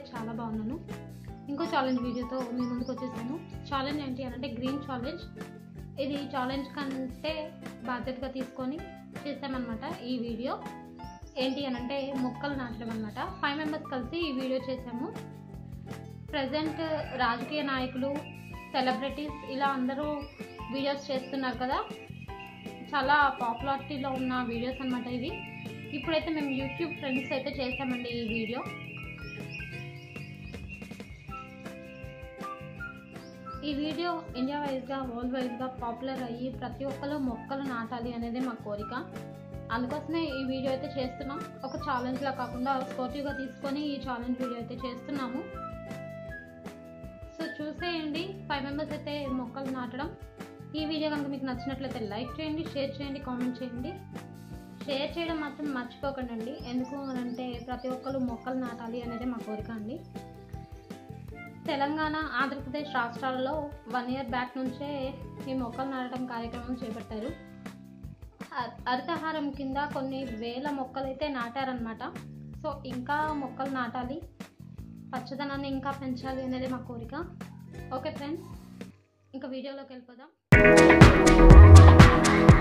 చాలా బాగున్నాను ఇంకో ఛాలెంజ్ వీడియోతో మీ ముందుకు వచ్చేసాను ఛాలెంజ్ ఏంటి అని అంటే గ్రీన్ ఛాలెంజ్ ఇది ఛాలెంజ్ కంటే బాధ్యతగా తీసుకొని చేసామన్నమాట ఈ వీడియో ఏంటి అని అంటే మొక్కలు నాటడం అనమాట ఫైవ్ మెంబర్స్ కలిసి ఈ వీడియో చేసాము ప్రజెంట్ రాజకీయ నాయకులు సెలబ్రిటీస్ ఇలా అందరూ వీడియోస్ చేస్తున్నారు కదా చాలా పాపులారిటీలో ఉన్న వీడియోస్ అనమాట ఇవి ఇప్పుడైతే మేము యూట్యూబ్ ఫ్రెండ్స్ అయితే చేసామండి ఈ వీడియో ఈ వీడియో ఇండియా వైజ్గా వరల్డ్ వైజ్గా పాపులర్ అయ్యి ప్రతి ఒక్కరు మొక్కలు నాటాలి అనేది మా కోరిక అందుకోసమే ఈ వీడియో అయితే చేస్తున్నాం ఒక ఛాలెంజ్లా కాకుండా స్పోర్టివ్గా తీసుకొని ఈ ఛాలెంజ్ వీడియో అయితే చేస్తున్నాము సో చూసేయండి ఫైవ్ మెంబర్స్ అయితే మొక్కలు నాటడం ఈ వీడియో కనుక మీకు నచ్చినట్లయితే లైక్ చేయండి షేర్ చేయండి కామెంట్ చేయండి షేర్ చేయడం మాత్రం మర్చిపోకండి అండి ఎందుకు అని అంటే ప్రతి ఒక్కరు మొక్కలు నాటాలి అనేది మా కోరిక అండి తెలంగాణ ఆంధ్రప్రదేశ్ రాష్ట్రాల్లో వన్ ఇయర్ బ్యాక్ నుంచే ఈ మొక్కలు నాటడం కార్యక్రమం చేపట్టారు హ- హరితహారం కింద కొన్ని వేల మొక్కలు అయితే నాటారనమాట సో ఇంకా మొక్కలు నాటాలి పచ్చదనాన్ని ఇంకా పెంచాలి అనేది మా కోరిక ఓకే ఫ్రెండ్స్ ఇంకా వీడియోలోకి వెళ్ళిపోదాం